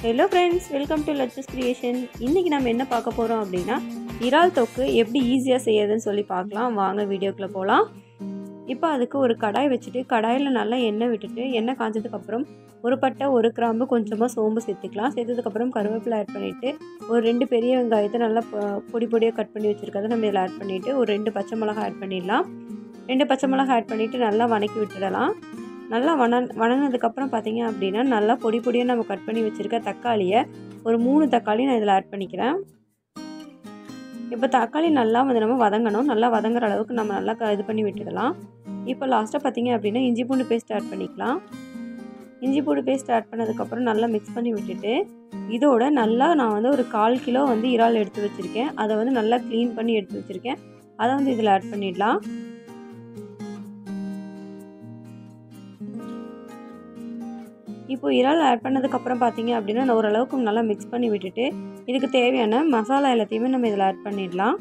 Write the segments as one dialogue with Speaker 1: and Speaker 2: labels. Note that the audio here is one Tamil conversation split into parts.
Speaker 1: ஹலோ ஃப்ரெண்ட்ஸ் வெல்கம் டு லட்சஸ் கிரியேஷன் இன்றைக்கி நம்ம என்ன பார்க்க போகிறோம் அப்படின்னா இறால் தொக்கு எப்படி ஈஸியாக செய்யறதுன்னு சொல்லி பார்க்கலாம் வாங்க வீடியோக்குள்ளே போகலாம் இப்போ அதுக்கு ஒரு கடாய் வச்சுட்டு கடாயில் நல்லா எண்ணெய் விட்டுட்டு எண்ணெய் காஞ்சதுக்கப்புறம் ஒரு பட்டை ஒரு கிராம்பு கொஞ்சமாக சோம்பு சேர்த்துக்கலாம் சேர்த்ததுக்கப்புறம் கருவேப்பிலை ஆட் பண்ணிவிட்டு ஒரு ரெண்டு பெரிய வெங்காயத்தை நல்லா பொ- பொடி பொடியாக கட் பண்ணி வச்சுருக்கதை நம்ம இதில் ஆட் பண்ணிவிட்டு ஒரு ரெண்டு பச்சை மிளகா ஆட் பண்ணிடலாம் ரெண்டு பச்சை மிளகா ஆட் பண்ணிவிட்டு நல்லா வணக்கி விட்டுடலாம் நல்லா வண வணங்கினதுக்கப்புறம் பார்த்தீங்க அப்படின்னா நல்லா பொடி பொடியாக நம்ம கட் பண்ணி வச்சுருக்க தக்காளியை ஒரு மூணு தக்காளி நான் இதில் ஆட் பண்ணிக்கிறேன் இப்போ தக்காளி நல்லா வந்து நம்ம வதங்கணும் நல்லா வதங்குற அளவுக்கு நம்ம நல்லா க- இது பண்ணி விட்டுடலாம் இப்போ லாஸ்ட்டாக பார்த்தீங்க அப்படின்னா இஞ்சி பூண்டு பேஸ்ட் ஆட் பண்ணிக்கலாம் இஞ்சி பூண்டு பேஸ்ட் ஆட் பண்ணதுக்கப்புறம் நல்லா மிக்ஸ் பண்ணி விட்டுட்டு இதோட நல்லா நான் வந்து ஒரு கால் கிலோ வந்து இறால் எடுத்து வச்சுருக்கேன் அதை வந்து நல்லா க்ளீன் பண்ணி எடுத்து வச்சுருக்கேன் அதை வந்து இதில் ஆட் பண்ணிடலாம் இப்போ இறால் ஆட் பண்ணதுக்கப்புறம் பார்த்தீங்க அப்படின்னா நான் ஓரளவுக்கு நல்லா மிக்ஸ் பண்ணி விட்டுட்டு இதுக்கு தேவையான மசாலா எல்லாத்தையுமே நம்ம இதில் ஆட் பண்ணிடலாம்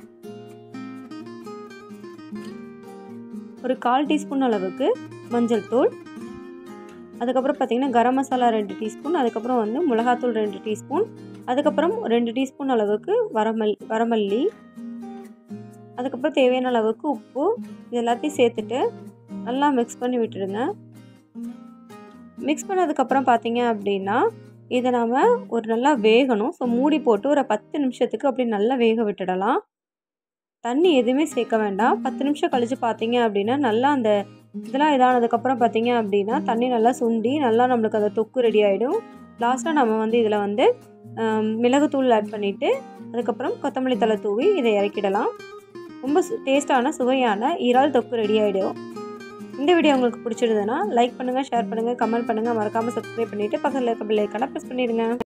Speaker 1: ஒரு கால் டீஸ்பூன் அளவுக்கு மஞ்சள் தூள் அதுக்கப்புறம் பார்த்தீங்கன்னா கரம் மசாலா ரெண்டு டீஸ்பூன் அதுக்கப்புறம் வந்து மிளகாத்தூள் ரெண்டு டீஸ்பூன் அதுக்கப்புறம் ரெண்டு டீஸ்பூன் அளவுக்கு வரமல் வரமல்லி அதுக்கப்புறம் தேவையான அளவுக்கு உப்பு இது எல்லாத்தையும் சேர்த்துட்டு நல்லா மிக்ஸ் பண்ணி விட்டுடுங்க மிக்ஸ் பண்ணதுக்கப்புறம் பார்த்தீங்க அப்படின்னா இதை நாம் ஒரு நல்லா வேகணும் ஸோ மூடி போட்டு ஒரு பத்து நிமிஷத்துக்கு அப்படி நல்லா வேக விட்டுடலாம் தண்ணி எதுவுமே சேர்க்க வேண்டாம் பத்து நிமிஷம் கழித்து பார்த்தீங்க அப்படின்னா நல்லா அந்த இதெல்லாம் இதானதுக்கப்புறம் பார்த்தீங்க அப்படின்னா தண்ணி நல்லா சுண்டி நல்லா நம்மளுக்கு அந்த தொக்கு ரெடி ஆகிடும் லாஸ்ட்டாக நம்ம வந்து இதில் வந்து ஆம், மிளகுத்தூள் ஆட் பண்ணிவிட்டு அதுக்கப்புறம் கொத்தமல்லி தழை தூவி இதை இறக்கிடலாம் ரொம்ப டேஸ்டான சுவையான இறால் தொக்கு ரெடி ஆகிடும் இந்த வீடியோ உங்களுக்கு பிடிச்சிருந்ததுன்னா லைக் பண்ணுங்கள் ஷேர் பண்ணுங்கள் கமெண்ட் பண்ணுங்கள் மறக்காமல் சப்ஸ்கிரைப் பண்ணிவிட்டு பக்கத்தில் இருக்க பில்லைக்கான ப்ரெஸ் பண்ணிடுங்க